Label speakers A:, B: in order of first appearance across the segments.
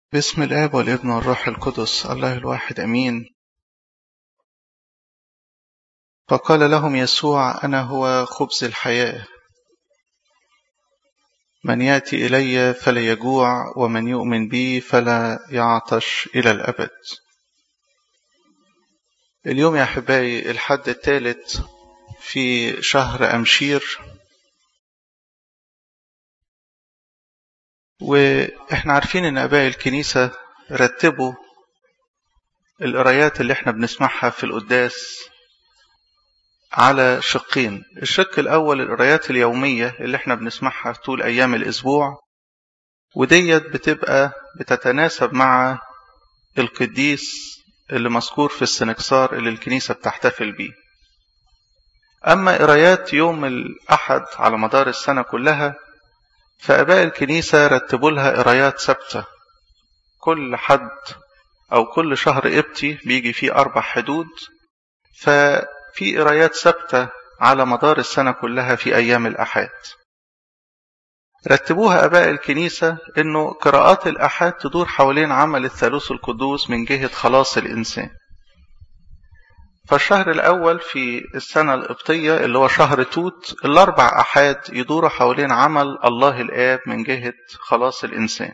A: باسم الآب والابن والروح القدس الله الواحد أمين فقال لهم يسوع أنا هو خبز الحياة من يأتي إلي فلا يجوع ومن يؤمن بي فلا يعطش إلى الأبد اليوم يا أحبائي الحد الثالث في شهر أمشير واحنا عارفين ان اباء الكنيسة رتبوا القرايات اللي احنا بنسمعها في القداس على شقين الشق الاول القرايات اليومية اللي احنا بنسمعها طول ايام الاسبوع وديت بتبقى بتتناسب مع القديس اللي مذكور في السنكسار اللي الكنيسة بتحتفل بيه اما قرايات يوم الاحد على مدار السنة كلها فآباء الكنيسة رتبوا لها قرايات ثابتة كل حد أو كل شهر قبطي بيجي فيه أربع حدود ففي قرايات ثابتة على مدار السنة كلها في أيام الأحاد رتبوها آباء الكنيسة إنه قراءات الأحاد تدور حوالين عمل الثالوث القدوس من جهة خلاص الإنسان فالشهر الأول في السنة القبطية اللي هو شهر توت الأربع أحاد يدوروا حوالين عمل الله الآب من جهة خلاص الإنسان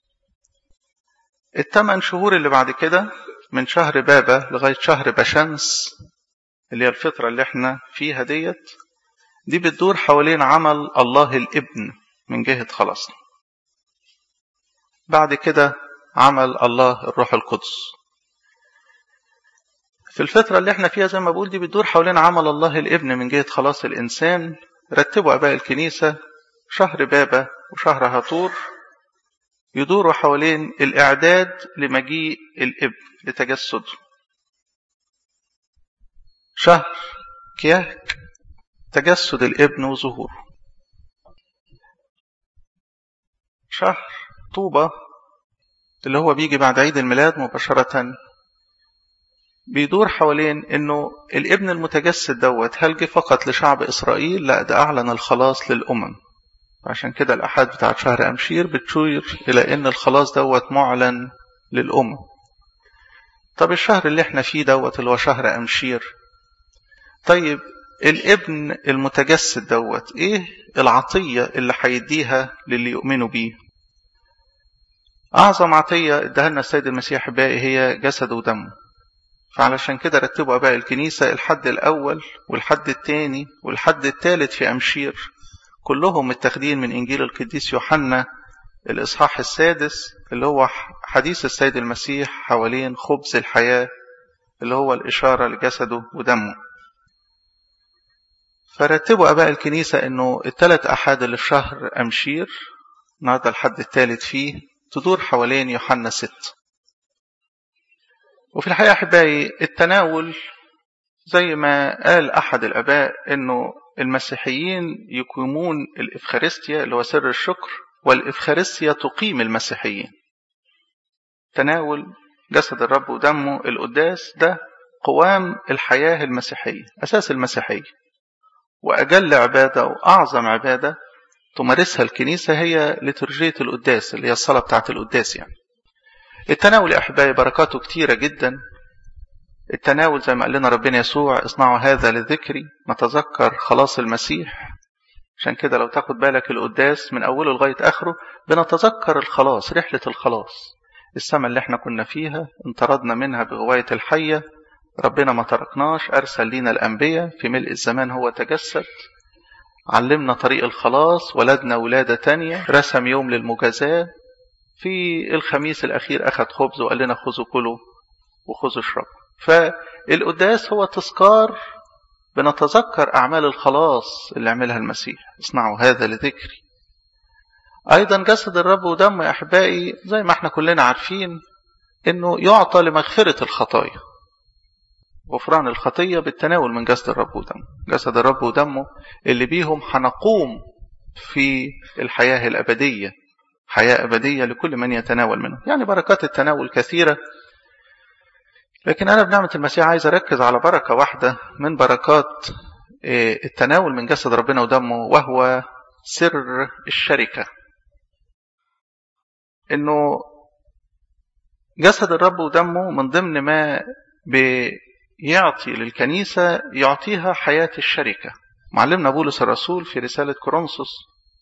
A: الثمان شهور اللي بعد كده من شهر بابا لغاية شهر بشمس اللي هي الفترة اللي احنا فيها ديت دي بتدور حوالين عمل الله الابن من جهة خلاصنا بعد كده عمل الله الروح القدس في الفترة اللي احنا فيها زي ما بقول دي بتدور حوالين عمل الله الابن من جهة خلاص الإنسان رتبوا أباء الكنيسة شهر بابا وشهر هطور يدوروا حوالين الإعداد لمجيء الابن لتجسده شهر كياك تجسد الابن وظهوره شهر طوبة اللي هو بيجي بعد عيد الميلاد مباشرة بيدور حوالين انه الابن المتجسد دوت هل جه فقط لشعب اسرائيل لا ده اعلن الخلاص للامم عشان كده الاحاد بتاعت شهر امشير بتشير الى ان الخلاص دوت معلن للامم طب الشهر اللي احنا فيه دوت اللي هو شهر امشير طيب الابن المتجسد دوت ايه العطية اللي هيديها للي يؤمنوا بيه اعظم عطية اداها لنا السيد المسيح باقي هي جسده ودمه فعلشان كده رتبوا أباء الكنيسة الحد الأول والحد الثاني والحد الثالث في أمشير كلهم متاخدين من إنجيل القديس يوحنا الإصحاح السادس اللي هو حديث السيد المسيح حوالين خبز الحياة اللي هو الإشارة لجسده ودمه فرتبوا أباء الكنيسة إنه الثلاث أحاد اللي في شهر أمشير النهارده الحد الثالث فيه تدور حوالين يوحنا ست وفي الحقيقة أحبائي التناول زي ما قال أحد الآباء إنه المسيحيين يقيمون الإفخارستيا اللي هو سر الشكر والإفخارستيا تقيم المسيحيين تناول جسد الرب ودمه القداس ده قوام الحياة المسيحية أساس المسيحية وأجل عبادة وأعظم عبادة تمارسها الكنيسة هي لترجية القداس اللي هي الصلاة بتاعت القداس يعني التناول يا أحبائي بركاته كتيرة جدا التناول زي ما قال لنا ربنا يسوع اصنعوا هذا لذكري نتذكر خلاص المسيح عشان كده لو تاخد بالك القداس من أوله لغاية آخره بنتذكر الخلاص رحلة الخلاص السماء اللي احنا كنا فيها انطردنا منها بغواية الحية ربنا ما تركناش أرسل لينا الأنبياء في ملء الزمان هو تجسد علمنا طريق الخلاص ولدنا ولادة تانية رسم يوم للمجازاة في الخميس الأخير أخذ خبز وقال لنا خذوا كلوا وخذوا اشربوا فالقداس هو تذكار بنتذكر أعمال الخلاص اللي عملها المسيح اصنعوا هذا لذكري أيضا جسد الرب ودمه يا أحبائي زي ما احنا كلنا عارفين إنه يعطى لمغفرة الخطايا غفران الخطية بالتناول من جسد الرب ودمه جسد الرب ودمه اللي بيهم هنقوم في الحياة الأبدية حياة أبدية لكل من يتناول منه يعني بركات التناول كثيرة لكن أنا بنعمة المسيح عايز أركز على بركة واحدة من بركات التناول من جسد ربنا ودمه وهو سر الشركة انه جسد الرب ودمه من ضمن ما بيعطي للكنيسة يعطيها حياة الشركة معلمنا بولس الرسول في رسالة كورنثوس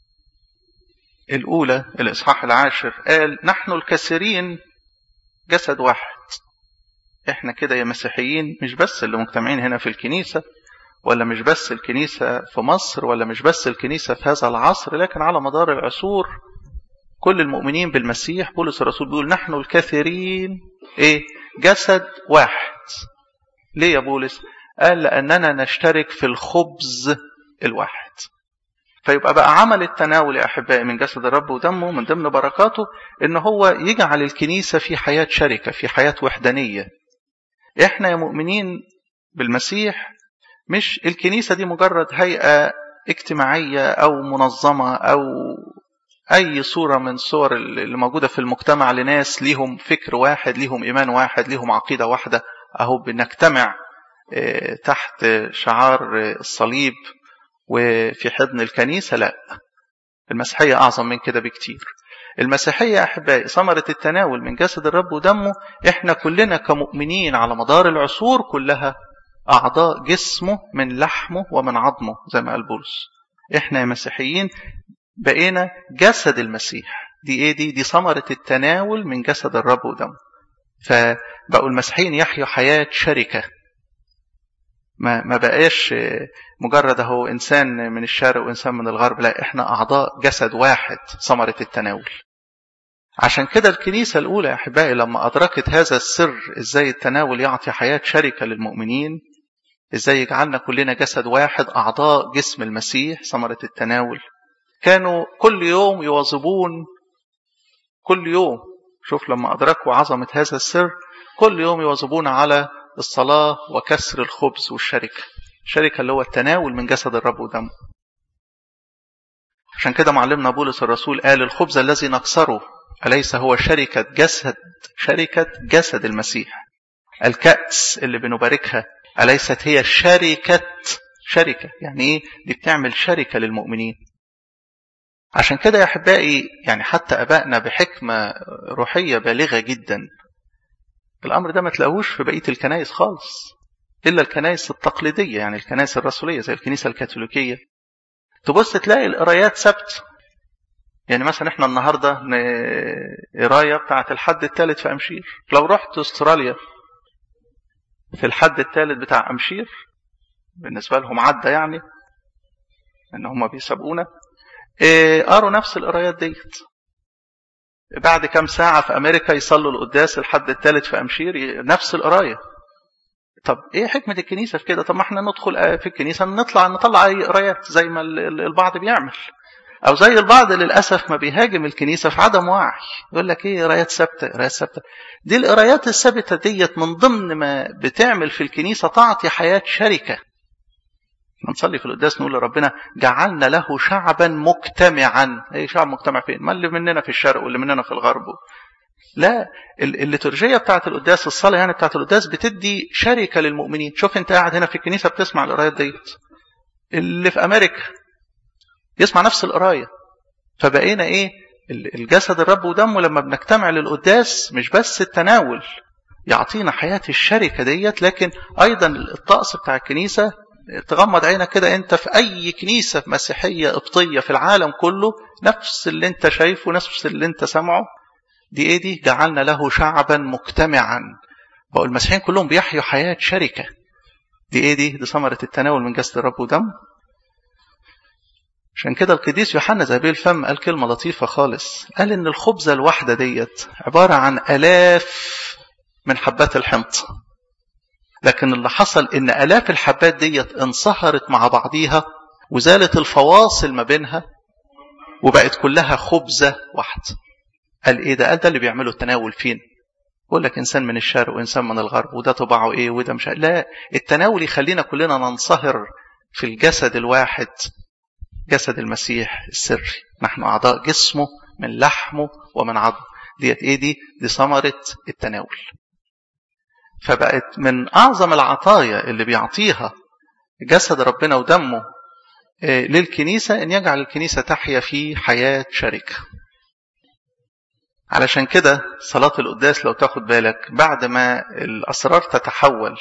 A: الأولى الإصحاح العاشر قال نحن الكثيرين جسد واحد احنا كده يا مسيحيين مش بس اللي مجتمعين هنا في الكنيسة ولا مش بس الكنيسة في مصر ولا مش بس الكنيسة في هذا العصر لكن على مدار العصور كل المؤمنين بالمسيح بولس الرسول بيقول نحن الكثيرين ايه جسد واحد ليه يا بولس قال لأننا نشترك في الخبز الواحد فيبقى بقى عمل التناول يا أحبائي من جسد الرب ودمه من ضمن بركاته إن هو يجعل الكنيسة في حياة شركة في حياة وحدانية إحنا يا مؤمنين بالمسيح مش الكنيسة دي مجرد هيئة اجتماعية أو منظمة أو أي صورة من صور اللي موجودة في المجتمع لناس ليهم فكر واحد ليهم إيمان واحد ليهم عقيدة واحدة أهو بنجتمع تحت شعار الصليب وفي حضن الكنيسة لا المسيحية أعظم من كده بكتير المسيحية أحبائي ثمرة التناول من جسد الرب ودمه إحنا كلنا كمؤمنين على مدار العصور كلها أعضاء جسمه من لحمه ومن عظمه زي ما قال بولس إحنا يا مسيحيين بقينا جسد المسيح دي إيه دي؟ دي ثمرة التناول من جسد الرب ودمه فبقوا المسيحيين يحيوا حياة شركة ما ما بقاش مجرد اهو انسان من الشرق وانسان من الغرب لا احنا اعضاء جسد واحد ثمره التناول عشان كده الكنيسة الأولى يا أحبائي لما أدركت هذا السر إزاي التناول يعطي حياة شركة للمؤمنين إزاي يجعلنا كلنا جسد واحد أعضاء جسم المسيح ثمرة التناول كانوا كل يوم يواظبون كل يوم شوف لما أدركوا عظمة هذا السر كل يوم يواظبون على الصلاة وكسر الخبز والشركة الشركة اللي هو التناول من جسد الرب ودمه عشان كده معلمنا بولس الرسول قال الخبز الذي نكسره أليس هو شركة جسد شركة جسد المسيح الكأس اللي بنباركها أليست هي شركة شركة يعني إيه دي بتعمل شركة للمؤمنين عشان كده يا أحبائي يعني حتى أبائنا بحكمة روحية بالغة جدا الأمر ده ما تلاقوش في بقية الكنائس خالص إلا الكنائس التقليدية يعني الكنائس الرسولية زي الكنيسة الكاثوليكية تبص تلاقي القرايات ثابتة يعني مثلا احنا النهاردة قراية بتاعة الحد الثالث في أمشير لو رحت استراليا في الحد الثالث بتاع أمشير بالنسبة لهم عدى يعني ان هم بيسابقونا قروا نفس القرايات ديت بعد كام ساعة في أمريكا يصلوا القداس الحد الثالث في أمشير نفس القراية طب ايه حكمة الكنيسة في كده طب ما احنا ندخل في الكنيسة نطلع نطلع اي قرايات زي ما البعض بيعمل او زي البعض للأسف ما بيهاجم الكنيسة في عدم وعي يقول لك ايه قرايات ثابتة قرايات ثابتة دي القرايات الثابتة ديت من ضمن ما بتعمل في الكنيسة تعطي حياة شركة نصلي في القداس نقول لربنا جعلنا له شعبا مجتمعا ايه شعب مجتمع فين ما اللي مننا في الشرق واللي مننا في الغرب لا الليتورجية بتاعت القداس الصلاة يعني بتاعت القداس بتدي شركة للمؤمنين شوف انت قاعد هنا في الكنيسة بتسمع القرايات ديت اللي في أمريكا يسمع نفس القراية فبقينا ايه الجسد الرب ودمه لما بنجتمع للقداس مش بس التناول يعطينا حياة الشركة ديت لكن أيضا الطقس بتاع الكنيسة تغمض عينك كده انت في اي كنيسة مسيحية قبطية في العالم كله نفس اللي انت شايفه نفس اللي انت سمعه دي ايه دي جعلنا له شعبا مجتمعا بقوا المسيحيين كلهم بيحيوا حياة شركة دي ايه دي دي ثمرة التناول من جسد الرب ودم عشان كده القديس يوحنا زبيل الفم قال كلمة لطيفة خالص قال ان الخبزة الواحدة ديت عبارة عن الاف من حبات الحنطة لكن اللي حصل ان الاف الحبات ديت انصهرت مع بعضيها وزالت الفواصل ما بينها وبقت كلها خبزة واحدة قال ايه ده قال ده اللي بيعمله التناول فين يقول لك انسان من الشرق وانسان من الغرب وده طبعه ايه وده مش لا التناول يخلينا كلنا ننصهر في الجسد الواحد جسد المسيح السري نحن اعضاء جسمه من لحمه ومن عظمه ديت ايه دي دي ثمره التناول فبقت من أعظم العطايا اللي بيعطيها جسد ربنا ودمه للكنيسة أن يجعل الكنيسة تحيا في حياة شركة علشان كده صلاة القداس لو تاخد بالك بعد ما الأسرار تتحول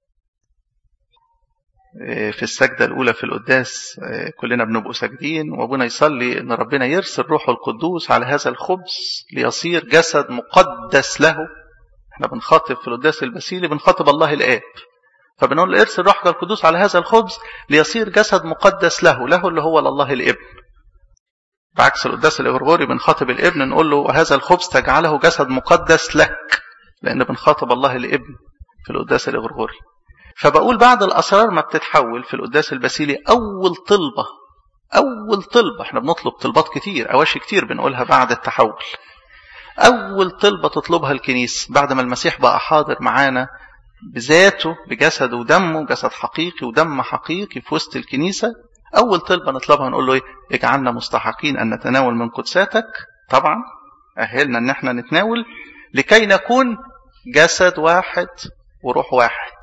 A: في السجدة الأولى في القداس كلنا بنبقوا ساجدين وأبونا يصلي إن ربنا يرسل روحه القدوس على هذا الخبز ليصير جسد مقدس له احنا بنخاطب في القداس البسيلي بنخاطب الله الآب فبنقول ارسل روحك القدوس على هذا الخبز ليصير جسد مقدس له له اللي هو لله الابن بعكس القداس الإغرغوري بنخاطب الابن نقول له هذا الخبز تجعله جسد مقدس لك لأن بنخاطب الله الابن في القداس الإغرغوري فبقول بعد الأسرار ما بتتحول في القداس البسيلي أول طلبة أول طلبة احنا بنطلب طلبات كتير أواشي كتير بنقولها بعد التحول أول طلبة تطلبها الكنيسة بعد ما المسيح بقى حاضر معانا بذاته بجسده ودمه جسد حقيقي ودم حقيقي في وسط الكنيسة أول طلبة نطلبها نقول له إيه اجعلنا مستحقين أن نتناول من قدساتك طبعا أهلنا أن احنا نتناول لكي نكون جسد واحد وروح واحد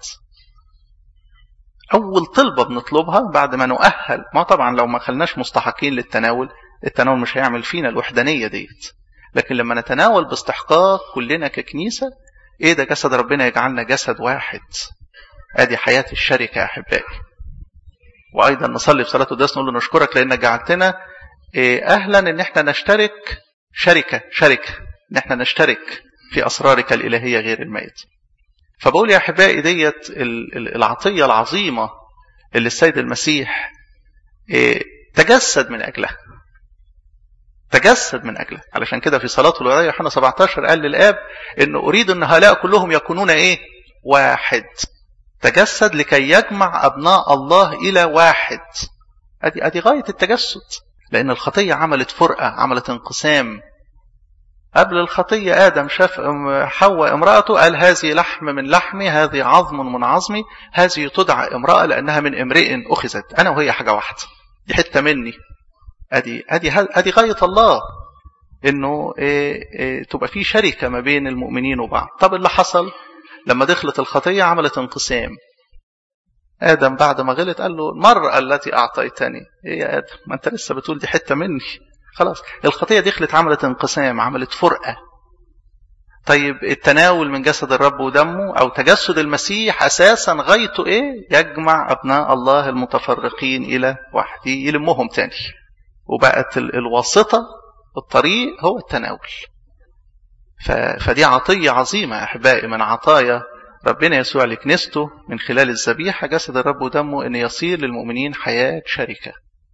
A: أول طلبة بنطلبها بعد ما نؤهل ما طبعا لو ما خلناش مستحقين للتناول التناول مش هيعمل فينا الوحدانية ديت لكن لما نتناول باستحقاق كلنا ككنيسة ايه ده جسد ربنا يجعلنا جسد واحد ادي حياة الشركة يا احبائي وايضا نصلي في صلاة القداس نقول له نشكرك لانك جعلتنا إيه اهلا ان احنا نشترك شركة شركة ان احنا نشترك في اسرارك الالهية غير الميت فبقول يا احبائي ديت العطية العظيمة اللي السيد المسيح إيه تجسد من اجلها تجسد من أجله علشان كده في صلاته الوداع يوحنا 17 قال للآب إن أريد أن هؤلاء كلهم يكونون إيه واحد تجسد لكي يجمع أبناء الله إلى واحد أدي, أدي غاية التجسد لأن الخطية عملت فرقة عملت انقسام قبل الخطية آدم شاف حواء امرأته قال هذه لحم من لحمي هذه عظم من عظمي هذه تدعى امرأة لأنها من امرئ أخذت أنا وهي حاجة واحدة دي حتة مني ادي ادي ادي غايه الله انه إيه إيه تبقى في شركه ما بين المؤمنين وبعض طب اللي حصل لما دخلت الخطيه عملت انقسام ادم بعد ما غلط قال له المراه التي اعطيتني ايه يا ادم ما انت لسه بتقول دي حته مني خلاص الخطيه دخلت عملت انقسام عملت فرقه طيب التناول من جسد الرب ودمه او تجسد المسيح اساسا غايته ايه يجمع ابناء الله المتفرقين الى واحد يلمهم تاني وبقت الواسطة الطريق هو التناول فدي عطية عظيمة يا أحبائي من عطايا ربنا يسوع لكنيسته من خلال الذبيحة جسد الرب ودمه أن يصير للمؤمنين حياة شركة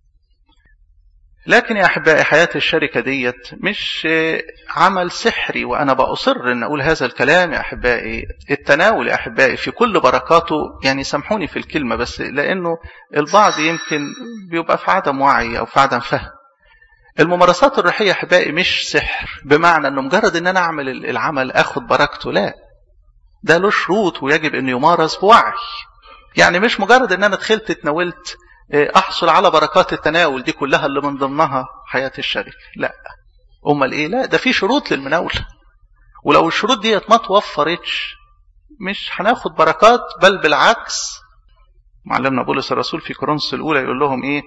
A: لكن يا أحبائي حياة الشركة ديت مش عمل سحري وأنا بأصر أن أقول هذا الكلام يا أحبائي التناول يا أحبائي في كل بركاته يعني سامحوني في الكلمة بس لأنه البعض يمكن بيبقى في عدم وعي أو في عدم فهم الممارسات الروحية يا أحبائي مش سحر بمعنى أنه مجرد أن أنا أعمل العمل أخد بركته لا ده له شروط ويجب أن يمارس بوعي يعني مش مجرد أن أنا دخلت اتناولت احصل على بركات التناول دي كلها اللي من ضمنها حياة الشركة لا امال ايه لا ده في شروط للمناولة ولو الشروط ديت ما توفرتش مش هناخد بركات بل بالعكس معلمنا بولس الرسول في كورنثوس الاولى يقول لهم ايه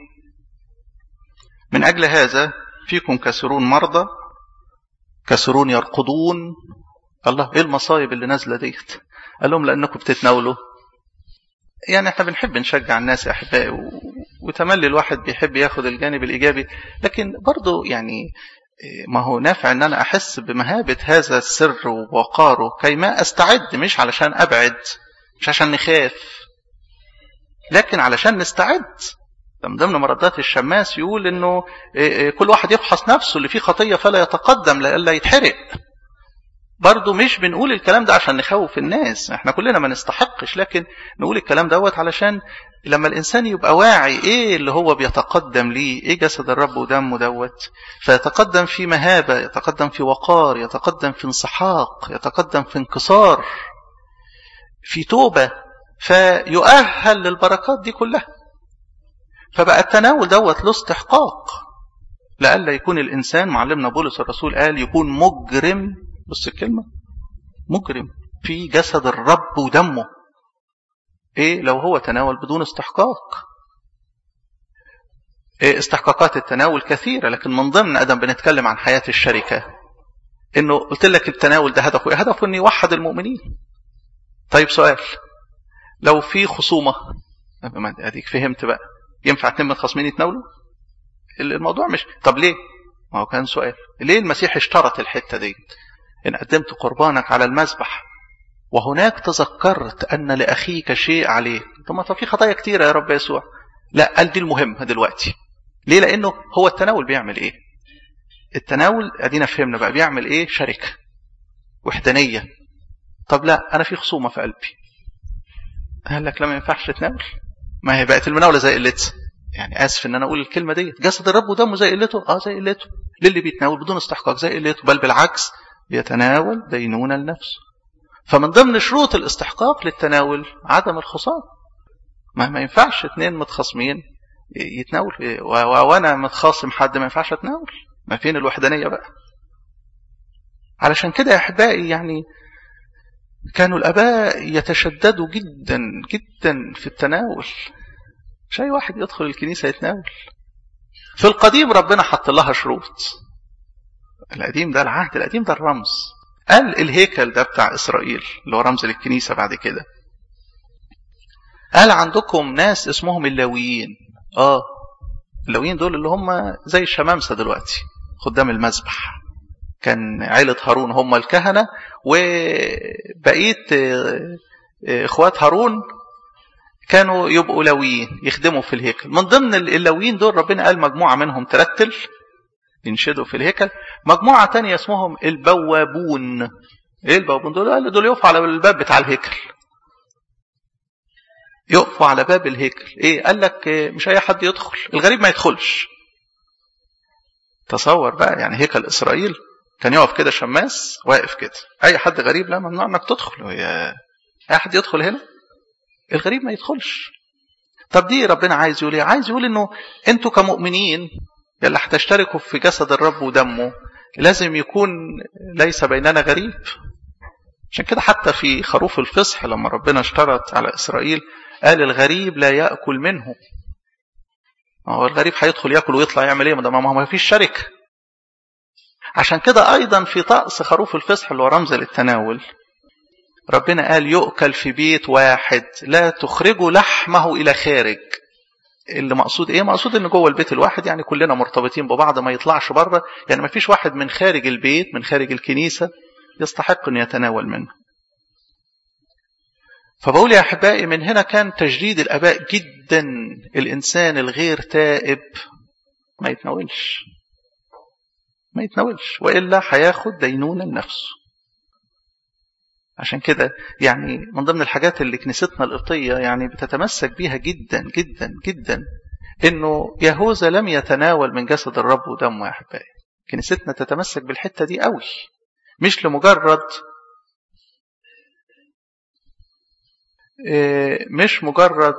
A: من اجل هذا فيكم كثيرون مرضى كثيرون يرقدون الله ايه المصايب اللي نازله ديت قال لهم لانكم بتتناولوا يعني احنا بنحب نشجع الناس يا احبائي وتملي الواحد بيحب ياخد الجانب الايجابي لكن برضه يعني ما هو نافع ان انا احس بمهابه هذا السر ووقاره كي ما استعد مش علشان ابعد مش عشان نخاف لكن علشان نستعد من ضمن مردات الشماس يقول انه كل واحد يفحص نفسه اللي فيه خطيه فلا يتقدم لئلا يتحرق برضه مش بنقول الكلام ده عشان نخوف الناس احنا كلنا ما نستحقش لكن نقول الكلام دوت علشان لما الانسان يبقى واعي ايه اللي هو بيتقدم ليه ايه جسد الرب ودمه دوت فيتقدم في مهابه يتقدم في وقار يتقدم في انسحاق يتقدم في انكسار في توبه فيؤهل للبركات دي كلها فبقى التناول دوت له استحقاق لئلا يكون الانسان معلمنا بولس الرسول قال يكون مجرم بص الكلمة مجرم في جسد الرب ودمه ايه لو هو تناول بدون استحقاق إيه استحقاقات التناول كثيرة لكن من ضمن أدم بنتكلم عن حياة الشركة انه قلت لك التناول ده هدفه ايه هدفه انه يوحد المؤمنين طيب سؤال لو في خصومة اديك فهمت بقى ينفع اتنين متخاصمين يتناولوا الموضوع مش طب ليه ما هو كان سؤال ليه المسيح اشترط الحتة دي إن قدمت قربانك على المذبح وهناك تذكرت أن لأخيك شيء عليه طب ما في خطايا كتيرة يا رب يسوع لا قال دي المهمة دلوقتي ليه لأنه هو التناول بيعمل إيه التناول أدينا فهمنا بقى بيعمل إيه شركة وحدانية طب لا أنا في خصومة في قلبي قال لك لا ما ينفعش تتناول ما هي بقت المناولة زي قلتها يعني اسف ان انا اقول الكلمه ديت جسد الرب ودمه زي قلته اه زي قلته للي بيتناول بدون استحقاق زي قلته بل بالعكس بيتناول دينونه لنفسه فمن ضمن شروط الاستحقاق للتناول عدم الخصام ما ما ينفعش اثنين متخاصمين يتناول وانا متخاصم حد ما ينفعش اتناول ما فين الوحدانيه بقى علشان كده يا احبائي يعني كانوا الاباء يتشددوا جدا جدا في التناول مش اي واحد يدخل الكنيسه يتناول في القديم ربنا حط لها شروط القديم ده العهد القديم ده الرمز قال الهيكل ده بتاع اسرائيل اللي هو رمز للكنيسه بعد كده قال عندكم ناس اسمهم اللاويين اه اللاويين دول اللي هم زي الشمامسه دلوقتي خدام المذبح كان عيلة هارون هم الكهنة وبقية اخوات هارون كانوا يبقوا لويين يخدموا في الهيكل من ضمن اللويين دول ربنا قال مجموعة منهم ترتل ينشدوا في الهيكل مجموعة تانية اسمهم البوابون ايه البوابون دول قال دول يقفوا على الباب بتاع الهيكل يقفوا على باب الهيكل ايه قال لك مش اي حد يدخل الغريب ما يدخلش تصور بقى يعني هيكل اسرائيل كان يقف كده شماس واقف كده اي حد غريب لا ممنوع انك تدخل هي اي حد يدخل هنا الغريب ما يدخلش طب دي ربنا عايز يقول ايه عايز يقول انه انتوا كمؤمنين يلا هتشتركوا في جسد الرب ودمه لازم يكون ليس بيننا غريب عشان كده حتى في خروف الفصح لما ربنا اشترط على اسرائيل قال الغريب لا ياكل منه هو الغريب هيدخل ياكل ويطلع يعمل ايه ما ما فيش شركه عشان كده ايضا في طقس خروف الفصح اللي هو رمز للتناول ربنا قال يؤكل في بيت واحد لا تخرجوا لحمه الى خارج اللي مقصود ايه مقصود ان جوه البيت الواحد يعني كلنا مرتبطين ببعض ما يطلعش بره يعني ما فيش واحد من خارج البيت من خارج الكنيسه يستحق ان يتناول منه فبقول يا احبائي من هنا كان تجديد الاباء جدا الانسان الغير تائب ما يتناولش ما يتناولش والا هياخد دينونه لنفسه عشان كده يعني من ضمن الحاجات اللي كنيستنا القبطية يعني بتتمسك بيها جدا جدا جدا انه يهوذا لم يتناول من جسد الرب ودمه يا احبائي كنيستنا تتمسك بالحتة دي قوي مش لمجرد مش مجرد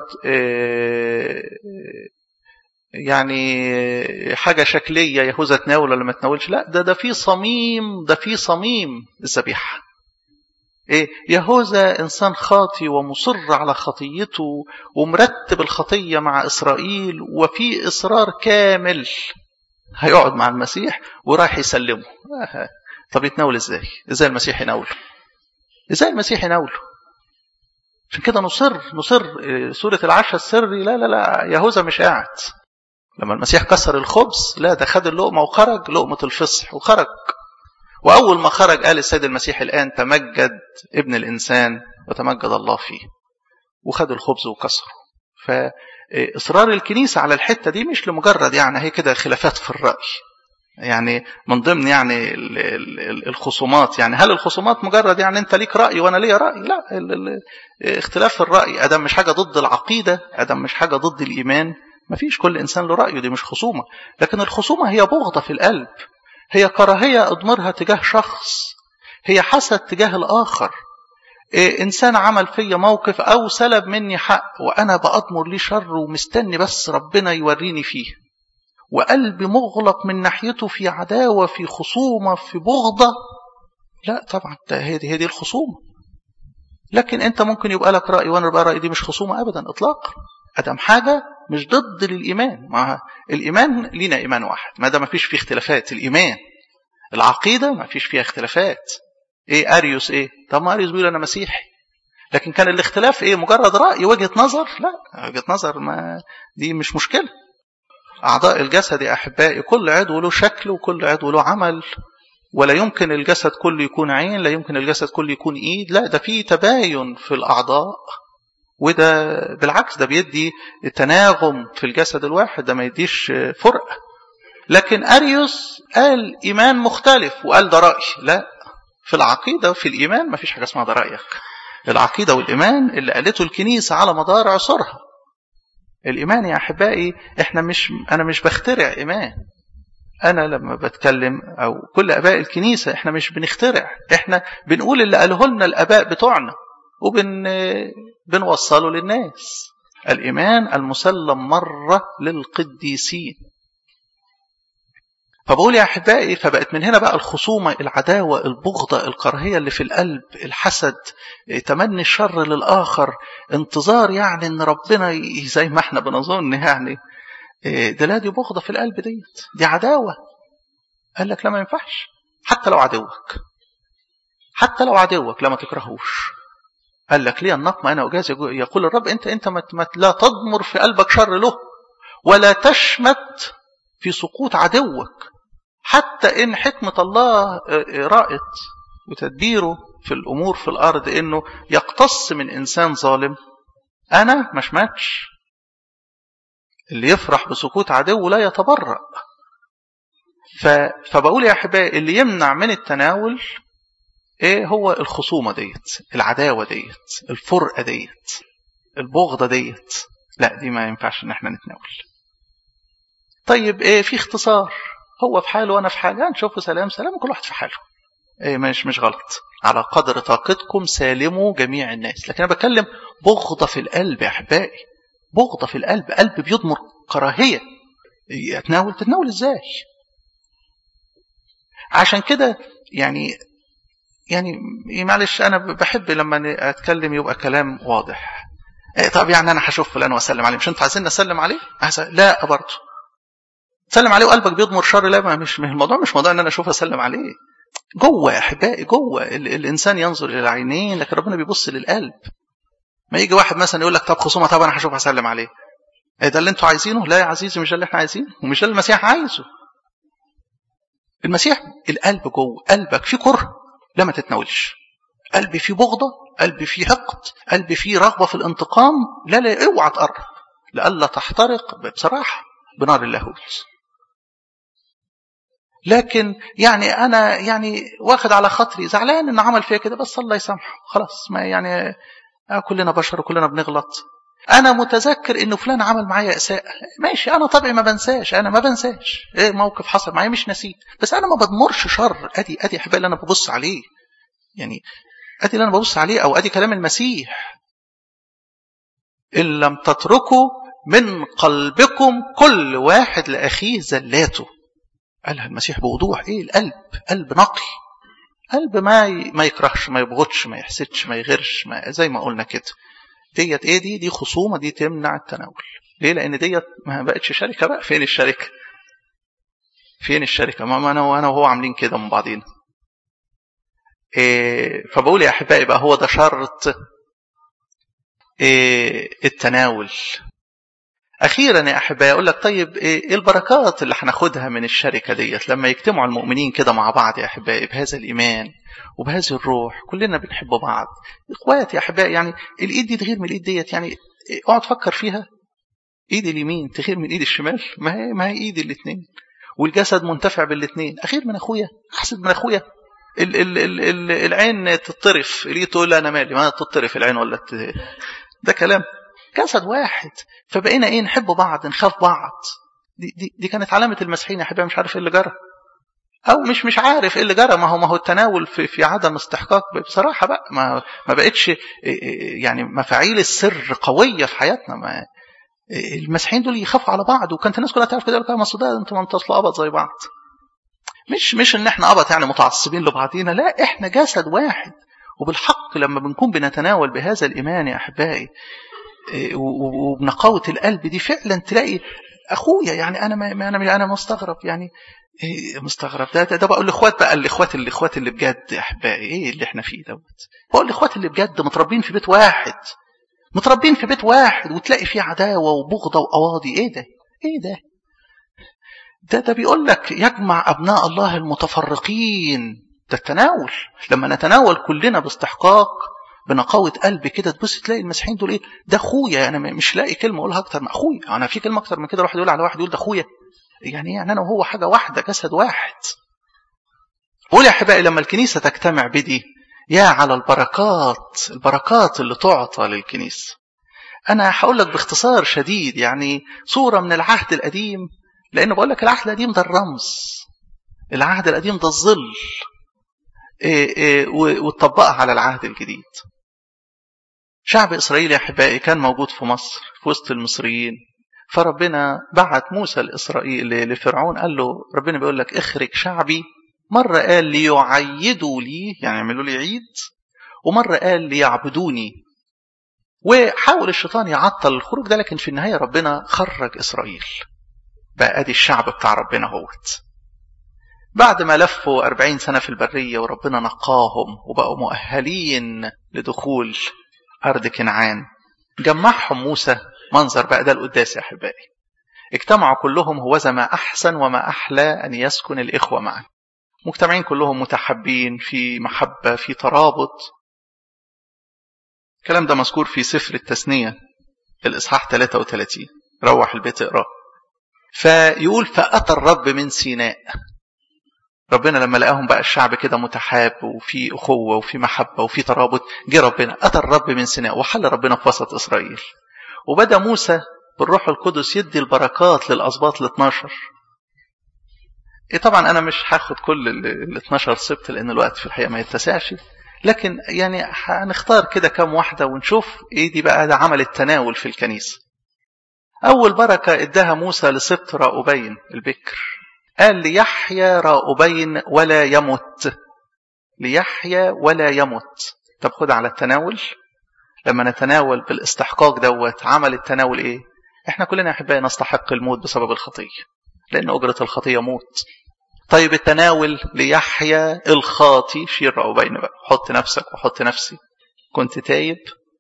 A: يعني حاجة شكلية يهوذا تناول ولا ما تناولش لا ده ده في صميم ده في صميم الذبيحه إيه يهوذا إنسان خاطي ومصر على خطيته ومرتب الخطية مع إسرائيل وفي إصرار كامل هيقعد مع المسيح ورايح يسلمه آه. طب يتناول إزاي إزاي المسيح يناوله إزاي المسيح يناوله عشان كده نصر نصر سورة العشاء السري لا لا لا يهوذا مش قاعد لما المسيح كسر الخبز لا ده خد اللقمة وخرج لقمة الفصح وخرج وأول ما خرج قال السيد المسيح الآن تمجد ابن الإنسان وتمجد الله فيه وخد الخبز وكسره فإصرار الكنيسة على الحتة دي مش لمجرد يعني هي كده خلافات في الرأي يعني من ضمن يعني الخصومات يعني هل الخصومات مجرد يعني انت ليك رأي وانا ليا رأي لا اختلاف الرأي ادم مش حاجة ضد العقيدة ادم مش حاجة ضد الإيمان ما فيش كل إنسان له رأيه دي مش خصومة لكن الخصومة هي بغضة في القلب هي كراهية أضمرها تجاه شخص هي حسد تجاه الآخر إيه إنسان عمل فيا موقف أو سلب مني حق وأنا بأضمر ليه شر ومستني بس ربنا يوريني فيه وقلبي مغلق من ناحيته في عداوة في خصومة في بغضة لا طبعا هي دي, هي دي الخصومة لكن أنت ممكن يبقى لك رأي وأنا يبقى رأيي دي مش خصومة أبدا إطلاقا أدم حاجة مش ضد للإيمان ما الإيمان لينا إيمان واحد ما ده ما فيش فيه اختلافات الإيمان العقيدة ما فيش فيها اختلافات ايه اريوس ايه طب ما اريوس بيقول انا مسيحي لكن كان الاختلاف ايه مجرد رأي وجهة نظر لا وجهة نظر ما دي مش مشكلة أعضاء الجسد يا أحبائي كل عضو له شكل وكل عضو له عمل ولا يمكن الجسد كله يكون عين لا يمكن الجسد كله يكون ايد لا ده في تباين في الاعضاء وده بالعكس ده بيدي تناغم في الجسد الواحد ده ما يديش فرقه لكن اريوس قال ايمان مختلف وقال ده راي لا في العقيده وفي الايمان ما فيش حاجه اسمها ده رايك العقيده والايمان اللي قالته الكنيسه على مدار عصورها الايمان يا احبائي احنا مش انا مش بخترع ايمان أنا لما بتكلم أو كل أباء الكنيسة إحنا مش بنخترع إحنا بنقول اللي قاله لنا الأباء بتوعنا وبن بنوصله للناس الإيمان المسلم مرة للقديسين فبقول يا أحبائي فبقت من هنا بقى الخصومة العداوة البغضة الكراهية اللي في القلب الحسد تمني الشر للآخر انتظار يعني إن ربنا زي ما احنا بنظن يعني ده لا دي بغضة في القلب ديت دي عداوة قال لك لا ما ينفعش حتى لو عدوك حتى لو عدوك لا ما تكرهوش قال لك ليه النقمة أنا أجاز يقول الرب أنت أنت ما لا تضمر في قلبك شر له ولا تشمت في سقوط عدوك حتى إن حكمة الله رأت وتدبيره في الأمور في الأرض إنه يقتص من إنسان ظالم أنا ما شمتش اللي يفرح بسقوط عدو لا يتبرأ ف... فبقول يا أحبائي اللي يمنع من التناول ايه هو الخصومة ديت العداوة ديت الفرقة ديت البغضة ديت لا دي ما ينفعش ان احنا نتناول طيب ايه في اختصار هو في حاله وانا في حالي هنشوف سلام سلام كل واحد في حاله ايه مش مش غلط على قدر طاقتكم سالموا جميع الناس لكن انا بتكلم بغضة في القلب يا احبائي بغضة في القلب قلب بيضمر كراهية اتناول تتناول ازاي عشان كده يعني يعني معلش انا بحب لما اتكلم يبقى كلام واضح إيه طب يعني انا هشوف فلان واسلم عليه مش انتوا عايزين اسلم عليه لا برضه تسلم عليه وقلبك بيضمر شر لا ما مش الموضوع مش موضوع ان انا اشوف اسلم عليه جوه يا احبائي جوه الانسان ينظر الى العينين لكن ربنا بيبص للقلب ما يجي واحد مثلا يقول لك طب خصومه طب انا هشوف اسلم عليه ايه ده اللي انتوا عايزينه لا يا عزيزي مش ده اللي احنا عايزينه ومش ده اللي المسيح عايزه المسيح القلب جوه قلبك فيه كره لا ما تتناولش قلبي فيه بغضة قلبي فيه حقد قلبي فيه رغبة في الانتقام لا لا اوعى تقرب لألا تحترق بصراحة بنار اللاهوت لكن يعني أنا يعني واخد على خاطري زعلان إنه عمل فيا كده بس الله يسامحه خلاص ما يعني آه كلنا بشر وكلنا بنغلط أنا متذكر إنه فلان عمل معايا إساءة ماشي أنا طبعي ما بنساش أنا ما بنساش إيه موقف حصل معايا مش نسيت بس أنا ما بدمرش شر أدي أدي أحبائي اللي أنا ببص عليه يعني أدي اللي أنا ببص عليه أو أدي كلام المسيح إن لم تتركوا من قلبكم كل واحد لأخيه زلاته قالها المسيح بوضوح إيه القلب قلب نقي قلب ما ما يكرهش ما يبغضش ما يحسدش ما يغيرش ما زي ما قلنا كده ديت ايه دي دي خصومه دي تمنع التناول ليه لان ديت ما بقتش شركه بقى فين الشركه فين الشركه ما انا وانا وهو عاملين كده من بعضينا إيه فبقول يا احبائي بقى هو ده شرط إيه التناول اخيرا يا احبائي اقول لك طيب ايه البركات اللي هناخدها من الشركه ديت لما يجتمعوا المؤمنين كده مع بعض يا احبائي بهذا الايمان وبهذه الروح كلنا بنحب بعض اخوات يا احبائي يعني الايد دي تغير من الايد ديت يعني اقعد فكر فيها ايد اليمين تغير من ايد الشمال ما هي ما هي ايد الاثنين والجسد منتفع بالاثنين اخير من اخويا احسد من اخويا ال ال ال ال العين تطرف ليه تقول انا مالي ما تطرف العين ولا ت... ده كلام جسد واحد فبقينا ايه نحب بعض نخاف بعض دي, دي, دي كانت علامه المسيحيين يا حبايبي مش عارف ايه اللي جرى او مش مش عارف ايه اللي جرى ما هو ما هو التناول في في عدم استحقاق بصراحه بقى ما ما بقتش يعني مفاعيل السر قويه في حياتنا ما المسيحيين دول يخافوا على بعض وكانت الناس كلها تعرف كده يقول لك ده انتوا ما انتوا ابط زي بعض مش مش ان احنا ابط يعني متعصبين لبعضينا لا احنا جسد واحد وبالحق لما بنكون بنتناول بهذا الايمان يا احبائي وبنقاوه القلب دي فعلا تلاقي اخويا يعني انا ما انا انا مستغرب يعني ايه مستغرب ده ده, ده بقول الاخوات بقى الاخوات الاخوات اللي بجد يا احبائي ايه اللي احنا فيه دوت بقول الاخوات اللي بجد متربين في بيت واحد متربين في بيت واحد وتلاقي فيه عداوه وبغضه وقواضي ايه ده ايه ده ده ده بيقول لك يجمع ابناء الله المتفرقين ده التناول لما نتناول كلنا باستحقاق بنقاوة قلب كده تبص تلاقي المسيحيين دول ايه ده اخويا انا مش لاقي كلمه اقولها اكتر من اخويا انا في كلمه اكتر من كده واحد يقول على واحد يقول ده اخويا يعني يعني انا وهو حاجه واحده جسد واحد قول يا احبائي لما الكنيسه تجتمع بدي يا على البركات البركات اللي تعطى للكنيسه انا هقول لك باختصار شديد يعني صوره من العهد القديم لان بقول لك العهد القديم ده الرمز العهد القديم ده الظل إيه إيه وتطبقها على العهد الجديد شعب إسرائيل يا أحبائي كان موجود في مصر في وسط المصريين فربنا بعت موسى لإسرائيل لفرعون قال له ربنا بيقول لك اخرج شعبي مرة قال ليعيدوا لي يعني يعملوا لي عيد ومرة قال ليعبدوني وحاول الشيطان يعطل الخروج ده لكن في النهاية ربنا خرج إسرائيل بقى ادي الشعب بتاع ربنا هوت بعد ما لفوا أربعين سنة في البرية وربنا نقاهم وبقوا مؤهلين لدخول أرض كنعان جمعهم موسى منظر بقى ده القداس يا أحبائي اجتمعوا كلهم هو ما أحسن وما أحلى أن يسكن الإخوة معا مجتمعين كلهم متحبين في محبة في ترابط الكلام ده مذكور في سفر التثنية الإصحاح 33 روح البيت اقراه فيقول فأتى الرب من سيناء ربنا لما لقاهم بقى الشعب كده متحاب وفي أخوة وفي محبة وفي ترابط جه ربنا أتى الرب من سيناء وحل ربنا في وسط إسرائيل وبدأ موسى بالروح القدس يدي البركات للأسباط ال 12 إيه طبعا أنا مش هاخد كل ال 12 سبت لأن الوقت في الحقيقة ما يتسعش لكن يعني هنختار كده كام واحدة ونشوف إيه دي بقى ده عمل التناول في الكنيسة أول بركة إداها موسى لسبط راؤوبين البكر قال ليحيى راؤوبين ولا يمت ليحيى ولا يمت طب خد على التناول لما نتناول بالاستحقاق دوت عمل التناول ايه احنا كلنا احبائي نستحق الموت بسبب الخطيه لان اجره الخطيه موت طيب التناول ليحيى الخاطي شيل راؤوبين بقى حط نفسك وحط نفسي كنت تايب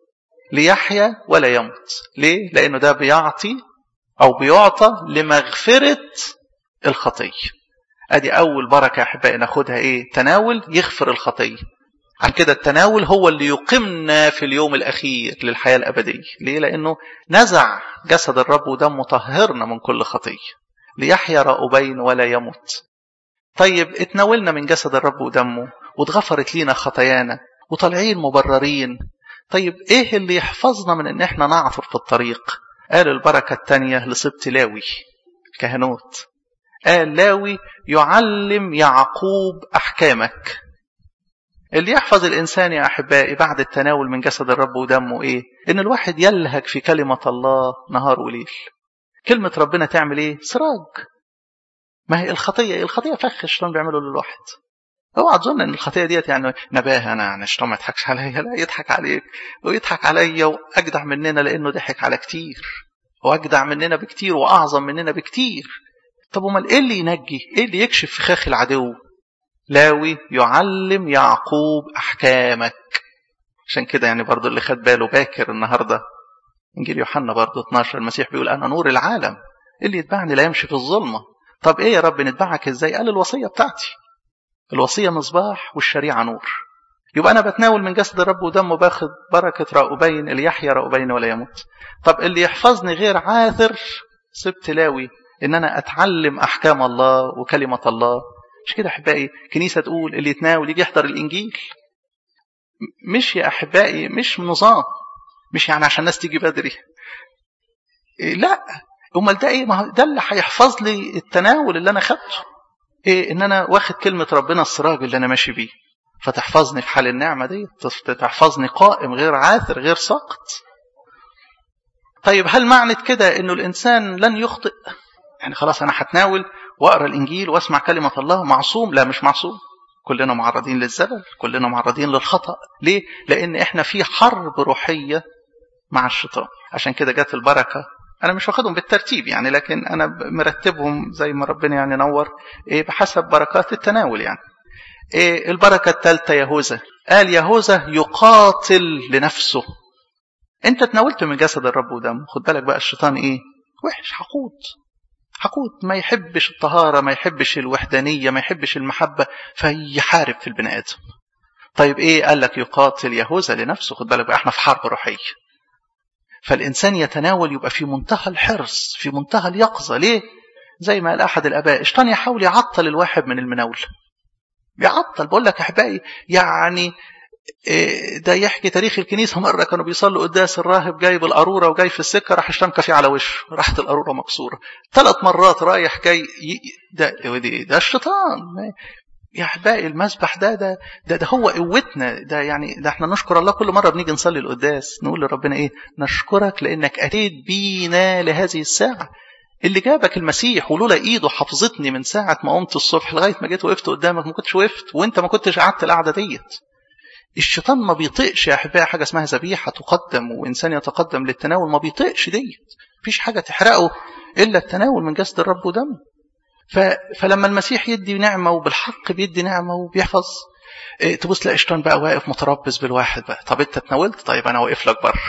A: ليحيى ولا يمت ليه لانه ده بيعطي او بيعطى لمغفره الخطيه ادي اول بركه يا احبائي ناخدها ايه تناول يغفر الخطيه عن كده التناول هو اللي يقيمنا في اليوم الاخير للحياه الابديه ليه لانه نزع جسد الرب ودمه طهرنا من كل خطيه ليحيى راؤوبين ولا يمت طيب اتناولنا من جسد الرب ودمه واتغفرت لينا خطايانا وطالعين مبررين طيب ايه اللي يحفظنا من ان احنا نعثر في الطريق قال البركه الثانيه لسبط لاوي كهنوت قال لاوي يعلم يعقوب أحكامك اللي يحفظ الإنسان يا أحبائي بعد التناول من جسد الرب ودمه إيه إن الواحد يلهج في كلمة الله نهار وليل كلمة ربنا تعمل إيه سراج ما هي الخطية الخطية فخ الشيطان بيعمله للواحد اوعى تظن ان الخطيه ديت يعني نباهه انا يعني الشيطان ما يضحكش عليا لا يضحك عليك ويضحك عليا واجدع مننا لانه ضحك على كتير واجدع مننا بكتير واعظم مننا بكتير طب امال ايه اللي ينجي ايه اللي يكشف فخاخ العدو لاوي يعلم يعقوب احكامك عشان كده يعني برضو اللي خد باله باكر النهارده انجيل يوحنا برضو 12 المسيح بيقول انا نور العالم اللي يتبعني لا يمشي في الظلمه طب ايه يا رب نتبعك ازاي قال الوصيه بتاعتي الوصيه مصباح والشريعه نور يبقى انا بتناول من جسد الرب ودمه باخد بركه راؤوبين اللي يحيى راؤوبين ولا يموت طب اللي يحفظني غير عاثر سبت لاوي ان انا اتعلم احكام الله وكلمه الله مش كده احبائي كنيسه تقول اللي يتناول يجي يحضر الانجيل مش يا احبائي مش نظام مش يعني عشان الناس تيجي بدري لا امال ده ايه ما ده اللي هيحفظ لي التناول اللي انا خدته ايه ان انا واخد كلمه ربنا السراج اللي انا ماشي بيه فتحفظني في حال النعمه دي تحفظني قائم غير عاثر غير ساقط طيب هل معنى كده انه الانسان لن يخطئ يعني خلاص انا هتناول واقرا الانجيل واسمع كلمه الله معصوم لا مش معصوم كلنا معرضين للزلل كلنا معرضين للخطا ليه لان احنا في حرب روحيه مع الشيطان عشان كده جت البركه انا مش واخدهم بالترتيب يعني لكن انا مرتبهم زي ما ربنا يعني نور إيه بحسب بركات التناول يعني إيه البركة الثالثة يهوذا قال يهوذا يقاتل لنفسه انت تناولت من جسد الرب ودمه خد بالك بقى الشيطان ايه وحش حقود حقود ما يحبش الطهارة ما يحبش الوحدانية ما يحبش المحبة فيحارب في البني آدم طيب ايه قال لك يقاتل يهوذا لنفسه خد بالك بقى احنا في حرب روحية فالإنسان يتناول يبقى في منتهى الحرص في منتهى اليقظة ليه زي ما قال أحد الآباء الشيطان يحاول يعطل الواحد من المناول يعطل بقول لك أحبائي يعني ده يحكي تاريخ الكنيسة مرة كانوا بيصلوا قداس الراهب جايب القارورة وجاي في السكة راح اشتمك فيه على وشه راحت القارورة مكسورة ثلاث مرات رايح جاي ده ده, ده الشيطان يا احبائي المسبح ده ده ده, ده هو قوتنا ده يعني ده احنا نشكر الله كل مره بنيجي نصلي القداس نقول لربنا ايه نشكرك لانك اتيت بينا لهذه الساعه اللي جابك المسيح ولولا ايده حفظتني من ساعه ما قمت الصبح لغايه ما جيت وقفت قدامك ما كنتش وقفت وانت ما كنتش قعدت القعده ديت الشيطان ما بيطيقش يا احبائي حاجه اسمها ذبيحه تقدم وانسان يتقدم للتناول ما بيطيقش ديت مفيش حاجه تحرقه الا التناول من جسد الرب ودمه ف... فلما المسيح يدي نعمة وبالحق بيدي نعمة وبيحفظ إيه تبص تلاقي شيطان بقى واقف متربص بالواحد بقى طب انت اتناولت طيب انا واقف لك بره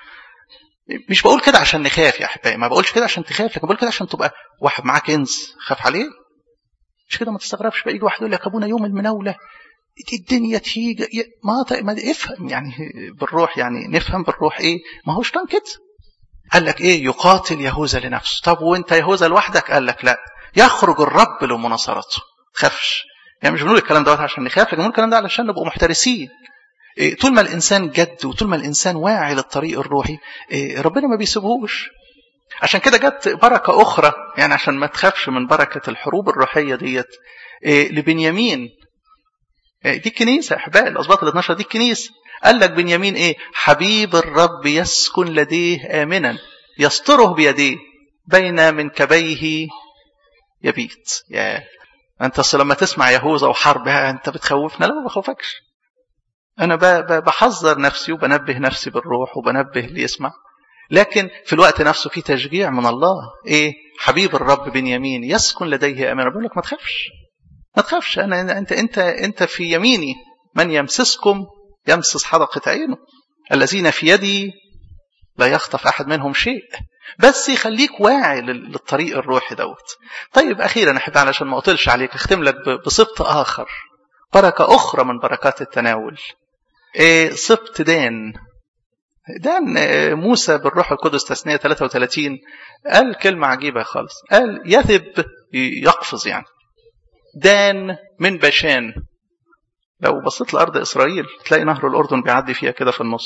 A: مش بقول كده عشان نخاف يا احبائي ما بقولش كده عشان تخاف لكن بقول كده عشان تبقى واحد معاه كنز خاف عليه مش كده ما تستغربش بقى يجي واحد يقول لك ابونا يوم المناوله الدنيا تيجي ما طيب ما افهم يعني بالروح يعني نفهم بالروح ايه ما هو شيطان كده قال لك ايه يقاتل يهوذا لنفسه طب وانت يهوذا لوحدك قال لك لا يخرج الرب لمناصرته تخافش يعني مش بنقول الكلام دوت عشان نخاف لكن بنقول الكلام ده علشان نبقى محترسين إيه طول ما الانسان جد وطول ما الانسان واعي للطريق الروحي إيه ربنا ما بيسيبهوش عشان كده جت بركه اخرى يعني عشان ما تخافش من بركه الحروب الروحيه ديت إيه لبنيامين دي الكنيسه احبائي الاسباط ال 12 دي الكنيسه قال لك بنيامين ايه حبيب الرب يسكن لديه امنا يستره بيديه بين منكبيه يبيت يا انت اصل لما تسمع يهوذا وحرب انت بتخوفنا لا ما بخوفكش انا بحذر نفسي وبنبه نفسي بالروح وبنبه اللي يسمع لكن في الوقت نفسه في تشجيع من الله ايه حبيب الرب بنيامين يسكن لديه امان بقول لك ما تخافش ما تخافش انا انت انت انت في يميني من يمسسكم يمسس حدقه عينه الذين في يدي لا يخطف احد منهم شيء بس يخليك واعي للطريق الروحي دوت طيب اخيرا احب علشان ما اطلش عليك اختم لك بسبط اخر بركه اخرى من بركات التناول إيه سبط دان دان موسى بالروح القدس تثنيه 33 قال كلمه عجيبه خالص قال يثب يقفز يعني دان من بشان لو بصيت لارض اسرائيل تلاقي نهر الاردن بيعدي فيها كده في النص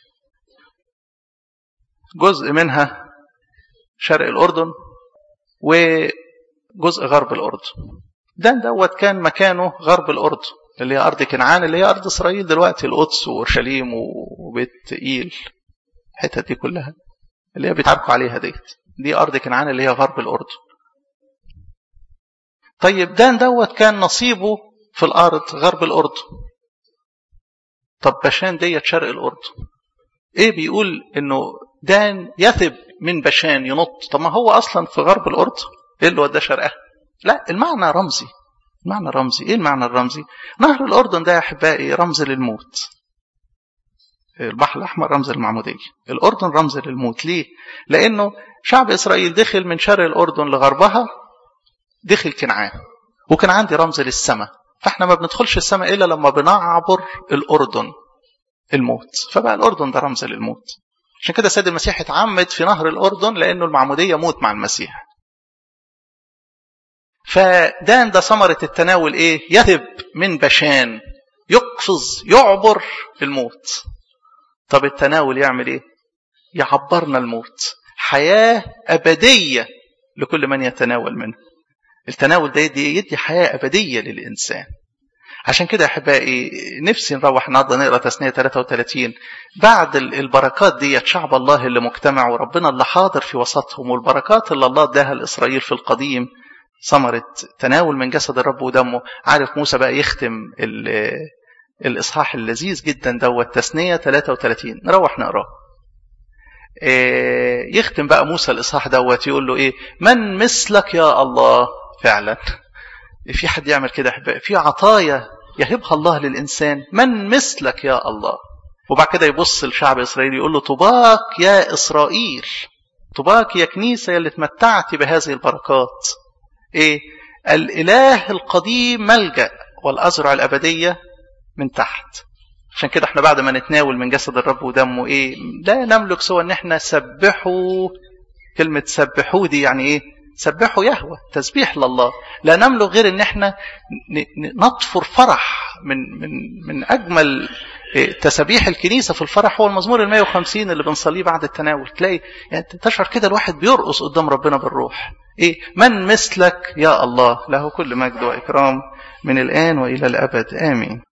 A: جزء منها شرق الأردن وجزء غرب الأردن دان دوت كان مكانه غرب الأردن اللي هي أرض كنعان اللي هي أرض إسرائيل دلوقتي القدس وأورشليم وبيت إيل الحتت دي كلها اللي هي بيتعاركوا عليها ديت دي أرض كنعان اللي هي غرب الأردن طيب دان دوت كان نصيبه في الأرض غرب الأردن طب بشان ديت شرق الأردن إيه بيقول إنه دان يثب من بشان ينط طب ما هو اصلا في غرب الاردن ايه اللي وداه شرقها لا المعنى رمزي المعنى رمزي ايه المعنى الرمزي نهر الاردن ده يا احبائي رمز للموت البحر الاحمر رمز للمعموديه الاردن رمز للموت ليه لانه شعب اسرائيل دخل من شرق الاردن لغربها دخل كنعان وكنعان دي رمز للسماء فاحنا ما بندخلش السماء الا لما بنعبر الاردن الموت فبقى الاردن ده رمز للموت عشان كده السيد المسيح اتعمد في نهر الأردن لأنه المعمودية موت مع المسيح فدان ده ثمرة التناول إيه يثب من بشان يقفز يعبر الموت طب التناول يعمل إيه يعبرنا الموت حياة أبدية لكل من يتناول منه التناول ده يدي, يدي حياة أبدية للإنسان عشان كده احبائي نفسي نروح النهارده نقرا تثنيه 33 بعد البركات ديت شعب الله اللي مجتمع وربنا اللي حاضر في وسطهم والبركات اللي الله اداها لاسرائيل في القديم ثمرة تناول من جسد الرب ودمه عارف موسى بقى يختم الإصحاح اللذيذ جدا دوت تثنية 33 نروح نقراه إيه يختم بقى موسى الإصحاح دوت يقول له إيه من مثلك يا الله فعلا في حد يعمل كده أحبائي في عطايا يهبها الله للإنسان من مثلك يا الله وبعد كده يبص لشعب إسرائيل يقول له طباك يا إسرائيل طباك يا كنيسة اللي اتمتعت بهذه البركات إيه الإله القديم ملجأ والأزرع الأبدية من تحت عشان كده احنا بعد ما نتناول من جسد الرب ودمه ايه لا نملك سوى ان احنا سبحوا كلمة سبحوا دي يعني ايه سبحوا يهوى تسبيح لله لا نملك غير ان احنا نطفر فرح من من من اجمل تسابيح الكنيسه في الفرح هو المزمور ال 150 اللي بنصليه بعد التناول تلاقي يعني تشعر كده الواحد بيرقص قدام ربنا بالروح ايه من مثلك يا الله له كل مجد واكرام من الان والى الابد امين